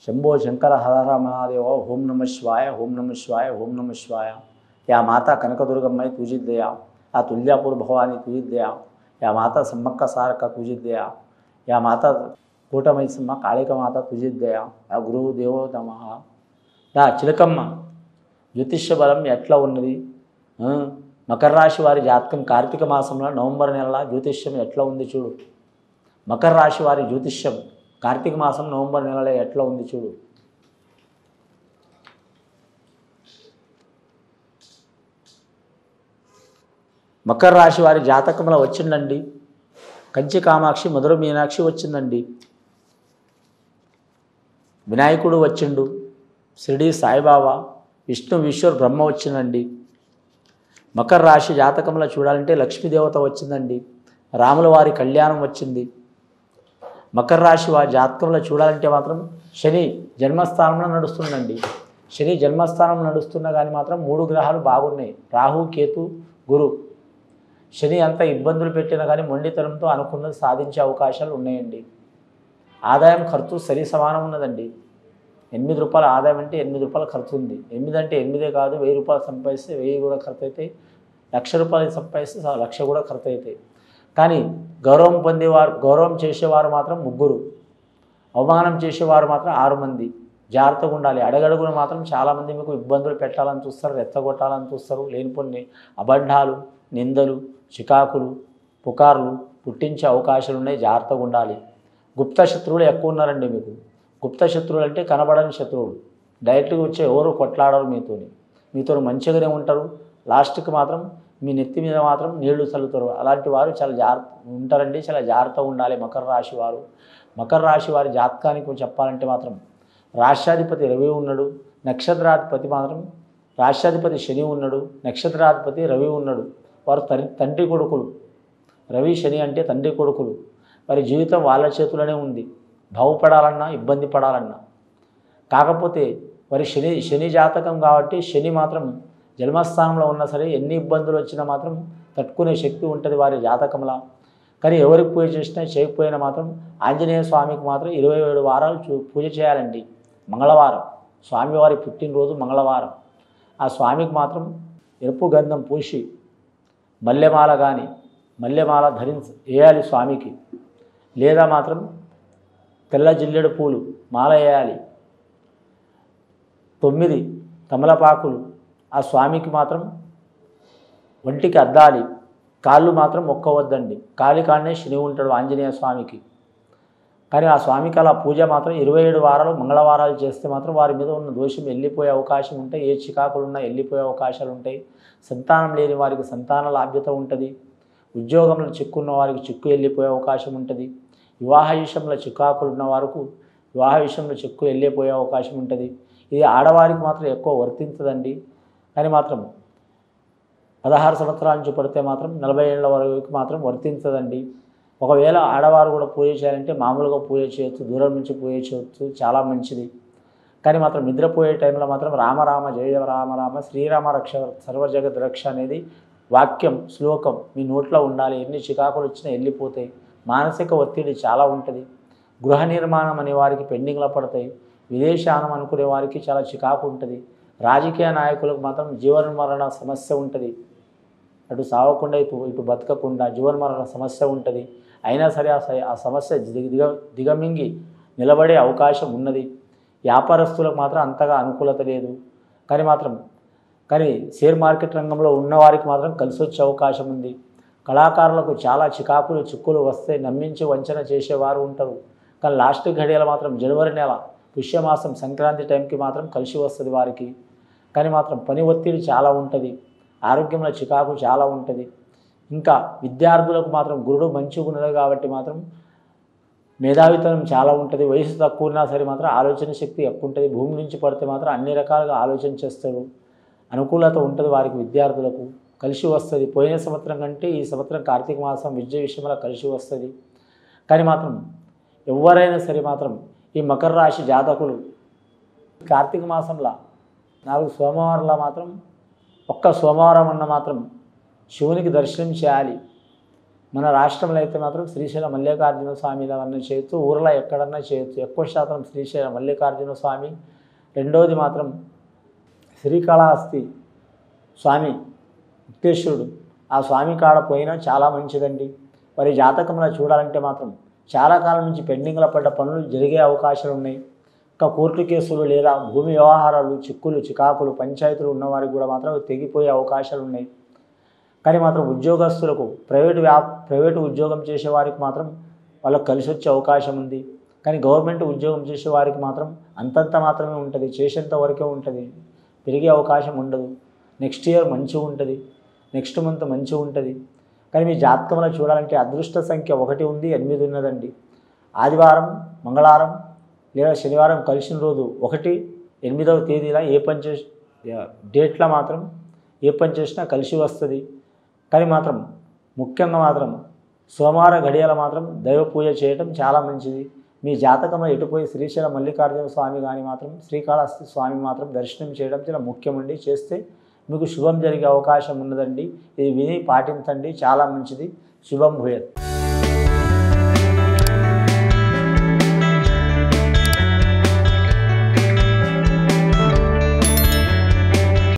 శంభో శంకర హర మహాదేవ ఓం నమ శివాయ ఓం నమ శివాయ ఓం నమ శివాయ యా మాత కనకదుర్గమ్మ తూజిద్దయా ఆ తుల్యాపూర్ భవాని తూజిద్దయా యా మాత సమ్మక్క సారక్క తూజిద్దయా యా మాత కూటమైసమ్మ కాళిక మాత తుజిద్దయా ఆ గురువు దేవోత మహా దా చిలకమ్మ జ్యోతిష్య బలం ఎట్లా ఉన్నది ఆ, మకర రాశి వారి జాతకం కార్తీక మాసంలో నవంబర్ నెల జ్యోతిష్యం ఎట్లా ఉంది చూడు మకర రాశి వారి జ్యోతిష్యం కార్తీక మాసం నవంబర్ నెలలో ఎట్లా ఉంది చూడు మకర రాశి వారి జాతకంలో వచ్చిందండి కంచి కామాక్షి మధుర మీనాక్షి వచ్చిందండి వినాయకుడు వచ్చిండు షిరిడి సాయిబాబా విష్ణు విశ్వర్ బ్రహ్మ వచ్చిందండి మకర రాశి జాతకంలో చూడాలంటే లక్ష్మీదేవత వచ్చిందండి రాముల వారి కళ్యాణం వచ్చింది మకర రాశి వారి జాతకంలో చూడాలంటే మాత్రం శని జన్మస్థానంలో నడుస్తుందండి శని జన్మస్థానం నడుస్తున్నా కానీ మాత్రం మూడు గ్రహాలు బాగున్నాయి రాహు కేతు గురు శని అంత ఇబ్బందులు పెట్టినా కానీ మొండితనంతో అనుకున్నది సాధించే అవకాశాలు ఉన్నాయండి ఆదాయం ఖర్చు సరి సమానం ఉన్నదండి ఎనిమిది రూపాయల ఆదాయం అంటే ఎనిమిది రూపాయల ఖర్చు ఉంది ఎనిమిది అంటే ఎనిమిదే కాదు వెయ్యి రూపాయలు సంపాదిస్తే వెయ్యి కూడా ఖర్చు అవుతాయి లక్ష రూపాయలు సంపాదిస్తే స- లక్ష కూడా ఖర్చు అవుతాయి కానీ గౌరవం పొందేవారు గౌరవం చేసేవారు మాత్రం ముగ్గురు అవమానం చేసేవారు మాత్రం ఆరు మంది జాగ్రత్తగా ఉండాలి అడగడుగున మాత్రం చాలామంది మీకు ఇబ్బందులు పెట్టాలని చూస్తారు రెచ్చగొట్టాలని చూస్తారు లేనిపోని అబద్ధాలు నిందలు చికాకులు పుకార్లు పుట్టించే అవకాశాలు ఉన్నాయి జాగ్రత్తగా ఉండాలి గుప్త శత్రువులు ఎక్కువ ఉన్నారండి మీకు గుప్త శత్రువులు అంటే కనబడని శత్రువులు డైరెక్ట్గా వచ్చే ఎవరు కొట్లాడరు మీతోని మీతో మంచిగానే ఉంటారు లాస్ట్కి మాత్రం మీ నెత్తి మీద మాత్రం నీళ్లు చల్లుతారు అలాంటి వారు చాలా జాగ్రత్త ఉంటారండి చాలా జాగ్రత్తగా ఉండాలి మకర రాశి వారు మకర రాశి వారి జాతకానికి చెప్పాలంటే మాత్రం రాష్ట్రాధిపతి రవి ఉన్నాడు నక్షత్రాధిపతి మాత్రం రాష్ట్రాధిపతి శని ఉన్నాడు నక్షత్రాధిపతి రవి ఉన్నాడు వారు తరి తండ్రి కొడుకులు రవి శని అంటే తండ్రి కొడుకులు వారి జీవితం వాళ్ళ చేతిలోనే ఉంది బాగుపడాలన్నా ఇబ్బంది పడాలన్నా కాకపోతే వారి శని శని జాతకం కాబట్టి శని మాత్రం జన్మస్థానంలో ఉన్నా సరే ఎన్ని ఇబ్బందులు వచ్చినా మాత్రం తట్టుకునే శక్తి ఉంటుంది వారి జాతకంలా కానీ ఎవరికి పూజ చేసినా చేయకపోయినా మాత్రం ఆంజనేయ స్వామికి మాత్రం ఇరవై ఏడు వారాలు చూ పూజ చేయాలండి మంగళవారం స్వామివారి పుట్టినరోజు మంగళవారం ఆ స్వామికి మాత్రం ఎరుపు గంధం పూసి మల్లెమాల కానీ మల్లెమాల ధరించ వేయాలి స్వామికి లేదా మాత్రం తెల్ల జిల్లెడు పూలు మాల వేయాలి తొమ్మిది తమలపాకులు ఆ స్వామికి మాత్రం ఒంటికి అద్దాలి కాళ్ళు మాత్రం మొక్కవద్దండి కాలి కాడనే శని ఉంటాడు ఆంజనేయ స్వామికి కానీ ఆ స్వామికి అలా పూజ మాత్రం ఇరవై ఏడు వారాలు మంగళవారాలు చేస్తే మాత్రం వారి మీద ఉన్న దోషం వెళ్ళిపోయే అవకాశం ఉంటాయి ఏ చికాకులు ఉన్నా వెళ్ళిపోయే అవకాశాలు ఉంటాయి సంతానం లేని వారికి సంతాన లాభ్యత ఉంటుంది ఉద్యోగంలో చిక్కున్న వారికి చిక్కు వెళ్ళిపోయే అవకాశం ఉంటుంది వివాహ విషయంలో చికాకులు ఉన్న వారికి వివాహ విషయంలో చిక్కు వెళ్ళిపోయే అవకాశం ఉంటుంది ఇది ఆడవారికి మాత్రం ఎక్కువ వర్తించదండి కానీ మాత్రం పదహారు సంవత్సరాల నుంచి పడితే మాత్రం నలభై ఏళ్ళ వరకు మాత్రం వర్తించదండి ఒకవేళ ఆడవారు కూడా పూజ చేయాలంటే మామూలుగా పూజ చేయొచ్చు దూరం నుంచి పూజ చేయొచ్చు చాలా మంచిది కానీ మాత్రం నిద్రపోయే టైంలో మాత్రం రామరామ జయ రామ రామ శ్రీరామ రక్ష సర్వజగత్ రక్ష అనేది వాక్యం శ్లోకం మీ నోట్లో ఉండాలి ఎన్ని చికాకులు వచ్చినా వెళ్ళిపోతాయి మానసిక ఒత్తిడి చాలా ఉంటుంది గృహ నిర్మాణం అనే వారికి పెండింగ్లో పడతాయి విదేశానం అనుకునే వారికి చాలా చికాకు ఉంటుంది రాజకీయ నాయకులకు మాత్రం జీవన మరణ సమస్య ఉంటుంది అటు సావకుండా ఇటు ఇటు బతకకుండా జీవన మరణ సమస్య ఉంటుంది అయినా సరే ఆ స- ఆ సమస్య దిగ దిగ దిగమింగి నిలబడే అవకాశం ఉన్నది వ్యాపారస్తులకు మాత్రం అంతగా అనుకూలత లేదు కానీ మాత్రం కానీ షేర్ మార్కెట్ రంగంలో ఉన్నవారికి మాత్రం కలిసి వచ్చే అవకాశం ఉంది కళాకారులకు చాలా చికాకులు చిక్కులు వస్తే నమ్మించి వంచన చేసేవారు ఉంటారు కానీ లాస్ట్ ఘడియల మాత్రం జనవరి నెల పుష్యమాసం సంక్రాంతి టైంకి మాత్రం కలిసి వస్తుంది వారికి కానీ మాత్రం పని ఒత్తిడి చాలా ఉంటుంది ఆరోగ్యంలో చికాకు చాలా ఉంటుంది ఇంకా విద్యార్థులకు మాత్రం గురుడు మంచిగా ఉన్నది కాబట్టి మాత్రం మేధావితనం చాలా ఉంటుంది వయసు తక్కువ ఉన్నా సరే మాత్రం ఆలోచన శక్తి ఎక్కువ ఉంటుంది భూమి నుంచి పడితే మాత్రం అన్ని రకాలుగా ఆలోచన చేస్తారు అనుకూలత ఉంటుంది వారికి విద్యార్థులకు కలిసి వస్తుంది పోయిన సంవత్సరం కంటే ఈ సంవత్సరం కార్తీక మాసం విద్య విషయంలో కలిసి వస్తుంది కానీ మాత్రం ఎవరైనా సరే మాత్రం ఈ మకర రాశి జాతకులు కార్తీక మాసంలో నాలుగు సోమవారంలో మాత్రం ఒక్క సోమవారం అన్న మాత్రం శివునికి దర్శనం చేయాలి మన రాష్ట్రంలో అయితే మాత్రం శ్రీశైల మల్లికార్జున స్వామి ఏమన్నా చేయొచ్చు ఊర్లో ఎక్కడన్నా చేయొచ్చు ఎక్కువ శాతం శ్రీశైల మల్లికార్జున స్వామి రెండోది మాత్రం శ్రీకాళహస్తి స్వామి ముక్తేశ్వరుడు ఆ స్వామి కాడ పోయినా చాలా మంచిదండి మరి జాతకంలో చూడాలంటే మాత్రం చాలా కాలం నుంచి పెండింగ్లో పడ్డ పనులు జరిగే అవకాశాలు ఉన్నాయి ఇంకా కోర్టు కేసులు లేదా భూమి వ్యవహారాలు చిక్కులు చికాకులు పంచాయతీలు ఉన్నవారికి కూడా మాత్రం తెగిపోయే అవకాశాలు ఉన్నాయి కానీ మాత్రం ఉద్యోగస్తులకు ప్రైవేటు వ్యా ప్రైవేటు ఉద్యోగం చేసే వారికి మాత్రం వాళ్ళకి కలిసి వచ్చే అవకాశం ఉంది కానీ గవర్నమెంట్ ఉద్యోగం చేసే వారికి మాత్రం అంతంత మాత్రమే ఉంటుంది చేసేంత వరకే ఉంటుంది పెరిగే అవకాశం ఉండదు నెక్స్ట్ ఇయర్ మంచిగా ఉంటుంది నెక్స్ట్ మంత్ మంచిగా ఉంటుంది కానీ మీ జాతకంలో చూడాలంటే అదృష్ట సంఖ్య ఒకటి ఉంది ఎనిమిది ఉన్నదండి ఆదివారం మంగళవారం లేదా శనివారం కలిసిన రోజు ఒకటి ఎనిమిదవ తేదీన ఏ పని చేసి డేట్లో మాత్రం ఏ పని చేసినా కలిసి వస్తుంది కానీ మాత్రం ముఖ్యంగా మాత్రం సోమవారం గడియల మాత్రం దైవ పూజ చేయటం చాలా మంచిది మీ జాతకంలో ఎటుపోయి శ్రీశైల మల్లికార్జున స్వామి కానీ మాత్రం శ్రీకాళహస్తి స్వామి మాత్రం దర్శనం చేయడం చాలా ముఖ్యమండి చేస్తే మీకు శుభం జరిగే అవకాశం ఉన్నదండి ఇది విని పాటించండి చాలా మంచిది శుభం భూయత్